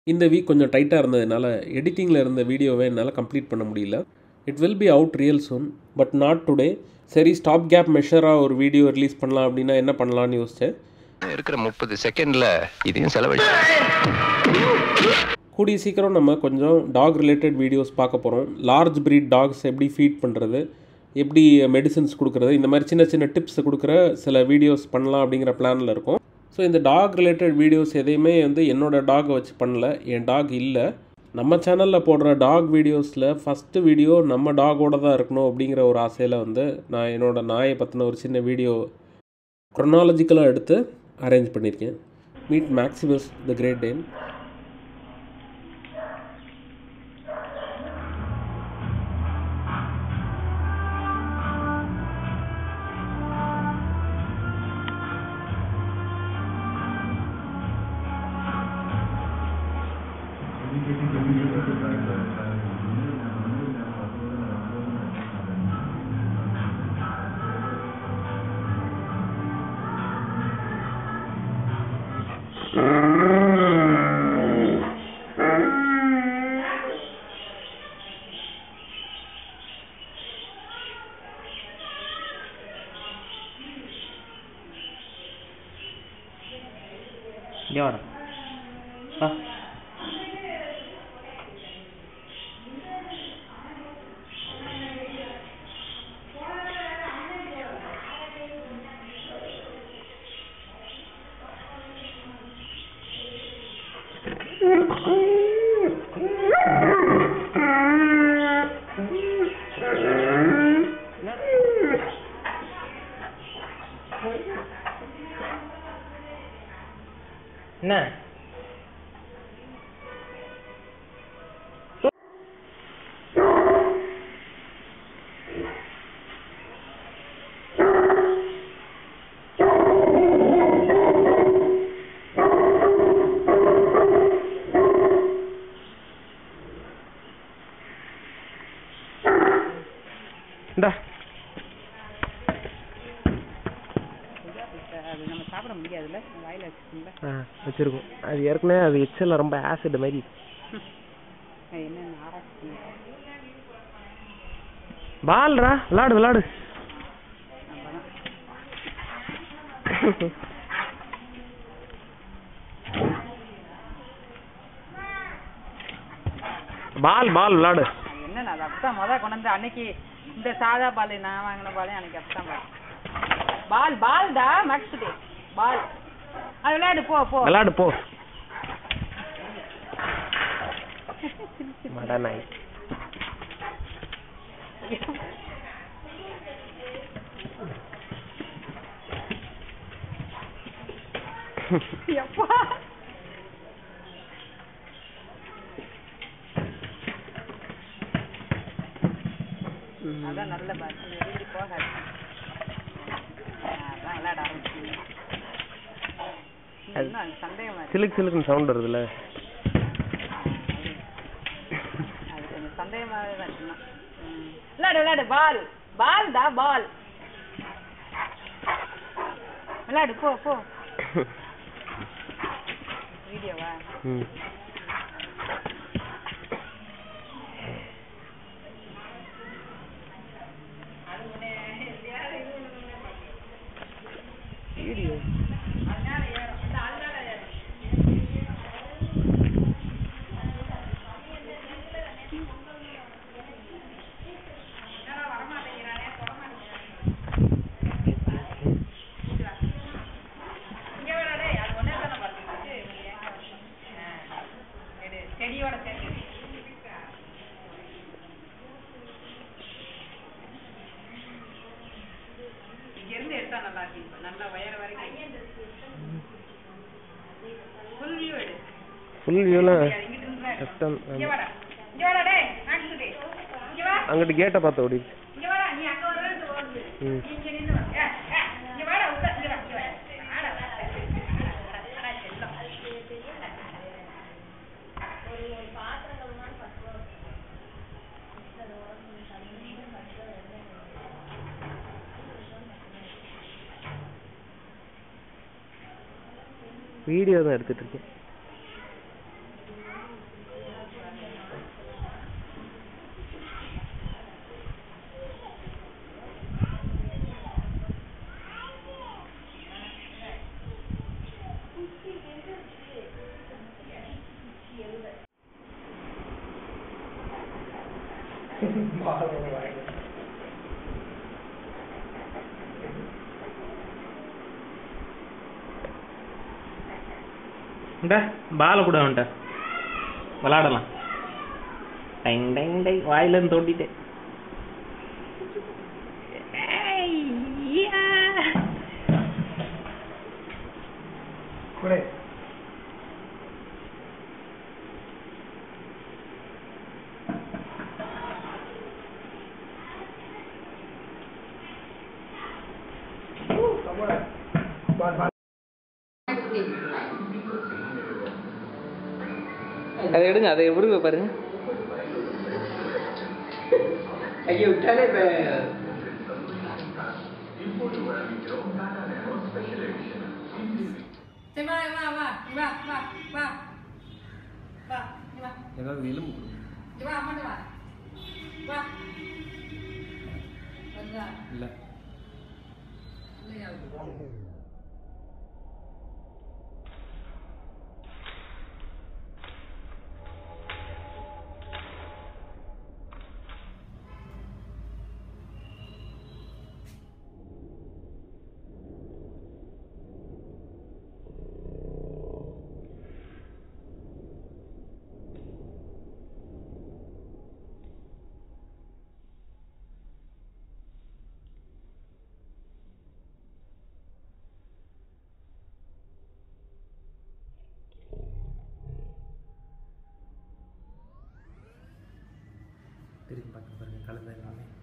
இந்த வீக் கொஞ்சம் டைட்டாக இருந்ததுனால எடிட்டிங்கில் இருந்த வீடியோவை என்னால் கம்ப்ளீட் பண்ண முடியல it will be out real soon but not today சரி ஸ்டாப் கேப் மெஷராக ஒரு வீடியோ ரிலீஸ் பண்ணலாம் அப்படின்னா என்ன பண்ணலான்னு யோசித்தேன் இருக்கிற முப்பது செகண்ட்ல இதையும் செலவழி கூடிய சீக்கிரம் நம்ம கொஞ்சம் டாக் ரிலேட்டட் வீடியோஸ் பார்க்க போகிறோம் லார்ஜ் breed டாக்ஸ் எப்படி ஃபீட் பண்ணுறது எப்படி மெடிசின்ஸ் கொடுக்குறது இந்த மாதிரி சின்ன சின்ன டிப்ஸ் கொடுக்குற சில வீடியோஸ் பண்ணலாம் அப்படிங்கிற பிளானில் இருக்கும் ஸோ இந்த டாக் ரிலேட்டட் வீடியோஸ் எதையுமே வந்து என்னோடய டாகை வச்சு பண்ணல என் டாக் இல்லை நம்ம சேனலில் போடுற டாக் வீடியோஸில் ஃபஸ்ட்டு வீடியோ நம்ம டாகோட தான் இருக்கணும் அப்படிங்கிற ஒரு ஆசையில் வந்து நான் என்னோடய நாயை பற்றின ஒரு சின்ன வீடியோ க்ரொனாலஜிக்கலாக எடுத்து அரேஞ்ச் பண்ணியிருக்கேன் meet Maximus the great Dane இங்கே வாடா வா என்ன இந்தா அது நம்ம சாப்பிட முடியாதுல்ல வாயில வச்சுக்கோங்களா ஆ வச்சிருக்கோம் அது ஏற்கனவே அது எச்சல்ல ரொம்ப ஆசிட் மாதிரி என்னென்ன ஆராய்ச்சி பண்ணிருக்கோம் பால்ரா விளாடு விளாடு அப்பதான் பால் பால் விளாடு அது என்னென்ன அது அப்படித்தான் முத கொண்டு வந்து அன்னைக்கு இந்த சாதா பால் நான் வாங்கின பாலையும் அன்னைக்கு அப்படித்தான் பால் பால் பால்டா மடிச்சுட்டு பால் அது விளையாடு போ போ விளாடு போ மட நாய் எப்பா அதான் நல்ல பால் வெளியே போகாது அதான் விளையாட ஆரம்பிச்சு அது- இன்னும் சந்தேகமா இருக்கு சிலுக்கு சிலுக்குன்னு சவுண்ட் வருதுல்ல அது கொஞ்சம் சந்தேகமாவே தான் இருக்கு இன்னும். ம். விளையாடு விளையாடு பால் பால் டா பால் விளையாடு போ போ வீடியோவா ம் வீடியோ செடியோட சேர்த்து இங்க இருந்து எடுத்தா நல்லா இருக்கு இப்ப. நல்லா வயர் வரைக்கும் ஃபுல் வியூ எடு ஃபுல் வியூலாம் இங்கிட்டு இருந்து தான் எடு. கஷ்டம் இங்க வாடா இங்க வாடா டேய் ஆக்சுவலி இங்க வா அங்கிட்டு கேட்டை பார்த்து ஓடி இங்க வாடா நீ அங்க வரது ஓடுது ம் நீ இங்க நின்னு வா ஏ, ஏ, இங்க வாடா உள்ள இங்க வா இங்க வா ஆடா வா. ஆடா செல்லம் வீடியோ தான் எடுத்துட்டு இருக்கேன் இந்த பாலை கூட அவன்கிட்ட விளாடலாம் டைங் டைங் டைங் வாயிலேருந்து தோண்டிட்டேன் அதை எடுங்க அதை விடுங்க பாருங்க ஐயோ விட்டாலே இப்போ சரி வா வா வா வா வா வா வா நீ வா ஏதாவது எலும்பு நீ வா அம்மாட்ட வா வா வந்தா இல்லை இல்லையா திரும்பி பார்க்க பாருங்க கலந்து எல்லாமே